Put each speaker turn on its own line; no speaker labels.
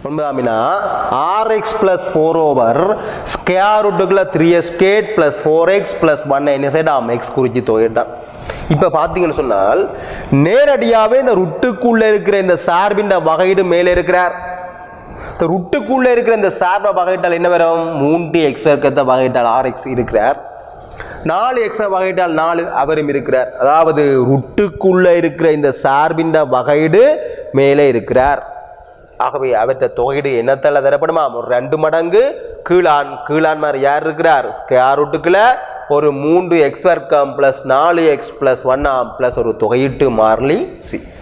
ஒன்பதாமினா ஆர் x plus four over square ரூட்டுக்குள்ள three எஸ் கேட் plus four x plus one என்ன சைடாம் எக்ஸ் குறித்து தொகைட்டான் இப்போ பார்த்தீங்கன்னு சொன்னால் நேரடியாகவே இந்த ருட்டுக்குள்ளே இருக்கிற இந்த சார்பின் வகையீடு மேலே இருக்கிறார் இந்த ருட்டுக்குள்ளே இருக்கிற இந்த சார்பை வகையிட்டால் என்ன வரும் மூன்று எக்ஸ் வர்க்கத்தை வகையிட்டால் ஆர் எக்ஸ் இருக்கிறார் நாலு எக்ஸை வகையிட்டால் நாலு அவரும் இருக்கிறார் அதாவது ருட்டுக்குள்ளே இருக்கிற இந்த சார்பின் வகையீடு மேலே இருக்கிறார் ஆகவே அவற்றை தொகையீடு என்னத்தால் தரப்படுமா ஒரு ரெண்டு மடங்கு கீழான் கீழான் மாதிரி யார் இருக்கிறார் ஸ்கேர் ரூட்டுக்குள்ள ஒரு மூன்று எக்ஸ் வர்க்கம் ப்ளஸ் நாலு எக்ஸ் ப்ளஸ் ஒன் ஆம் ப்ளஸ் ஒரு தொகையீட்டு மாறிலி சி